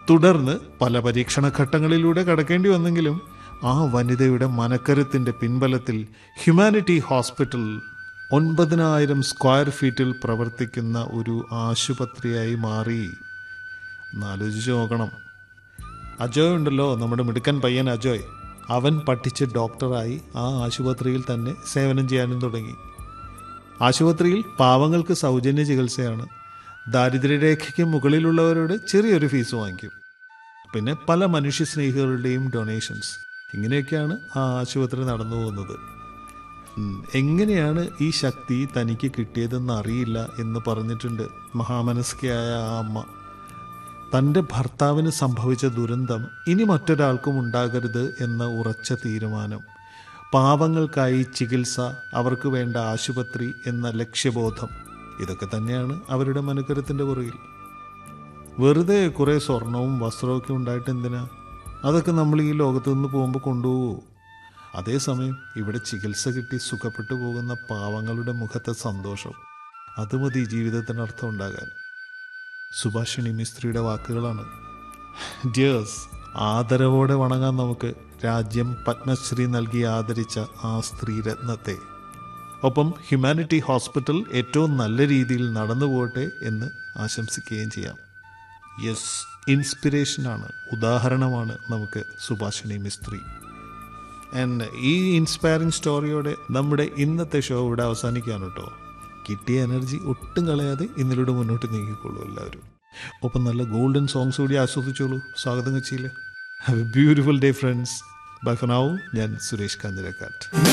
തുടർന്ന് പല പരീക്ഷണ ഘട്ടങ്ങളിലൂടെ കടക്കേണ്ടി വന്നെങ്കിലും ആ വനിതയുടെ മനക്കരുത്തിന്റെ പിൻബലത്തിൽ ഹ്യൂമാനിറ്റി ഹോസ്പിറ്റൽ ഒൻപതിനായിരം സ്ക്വയർ ഫീറ്റിൽ പ്രവർത്തിക്കുന്ന ഒരു ആശുപത്രിയായി മാറി എന്നാലോചിച്ച് നോക്കണം അജോയ് ഉണ്ടല്ലോ നമ്മുടെ മിടുക്കൻ പയ്യൻ അജോയ് അവൻ പഠിച്ച് ഡോക്ടറായി ആ ആശുപത്രിയിൽ തന്നെ സേവനം ചെയ്യാനും തുടങ്ങി ആശുപത്രിയിൽ പാവങ്ങൾക്ക് സൗജന്യ ചികിത്സയാണ് ദാരിദ്ര്യരേഖയ്ക്ക് മുകളിലുള്ളവരോട് ചെറിയൊരു ഫീസ് വാങ്ങിക്കും പിന്നെ പല മനുഷ്യസ്നേഹികളുടെയും ഡൊണേഷൻസ് ഇങ്ങനെയൊക്കെയാണ് ആ ആശുപത്രി നടന്നു പോകുന്നത് ഉം, എങ്ങനെയാണ് ഈ ശക്തി തനിക്ക് കിട്ടിയതെന്ന് അറിയില്ല എന്ന് പറഞ്ഞിട്ടുണ്ട് മഹാമനസ്കയായ ആ അമ്മ തൻ്റെ ഭർത്താവിന് സംഭവിച്ച ദുരന്തം ഇനി മറ്റൊരാൾക്കും ഉണ്ടാകരുത് എന്ന ഉറച്ച തീരുമാനം പാവങ്ങൾക്കായി ചികിത്സ അവർക്ക് വേണ്ട ആശുപത്രി എന്ന ലക്ഷ്യബോധം ഇതൊക്കെ തന്നെയാണ് അവരുടെ മനക്കരത്തിൻ്റെ പുറകിൽ വെറുതെ കുറേ സ്വർണവും വസ്ത്രമൊക്കെ ഉണ്ടായിട്ട് എന്തിനാ അതൊക്കെ നമ്മൾ ഈ ലോകത്ത് നിന്ന് പോകുമ്പോൾ കൊണ്ടുപോകുമോ അതേസമയം ഇവിടെ ചികിത്സ കിട്ടി സുഖപ്പെട്ടു പോകുന്ന പാവങ്ങളുടെ മുഖത്തെ സന്തോഷം അത് മതി ജീവിതത്തിന് അർത്ഥം ഉണ്ടാകാൻ സുഭാഷിണി മിസ്ത്രിയുടെ വാക്കുകളാണ് ഡിയേഴ്സ് ആദരവോടെ വണങ്ങാൻ നമുക്ക് രാജ്യം പത്മശ്രീ നൽകി ആദരിച്ച ആ സ്ത്രീരത്നത്തെ ഒപ്പം ഹ്യൂമാനിറ്റി ഹോസ്പിറ്റൽ ഏറ്റവും നല്ല രീതിയിൽ നടന്നു പോകട്ടെ എന്ന് ആശംസിക്കുകയും ചെയ്യാം യെസ് ഇൻസ്പിറേഷനാണ് ഉദാഹരണമാണ് നമുക്ക് സുഭാഷിണി മിസ്ത്രി ആൻഡ് ഈ ഇൻസ്പയറിംഗ് സ്റ്റോറിയോടെ നമ്മുടെ ഇന്നത്തെ ഷോ ഇവിടെ അവസാനിക്കുകയാണ് കേട്ടോ കിട്ടിയ എനർജി ഒട്ടും കളയാതെ ഇന്നിലൂടെ മുന്നോട്ട് നീങ്ങിക്കോളൂ എല്ലാവരും ഒപ്പം നല്ല ഗോൾഡൻ സോങ്സ് കൂടി ആസ്വദിച്ചോളൂ സ്വാഗതം കൊച്ചിയിൽ have a beautiful day friends bye for now ഞാൻ സുരേഷ് കാഞ്ഞിരക്കാട്ട്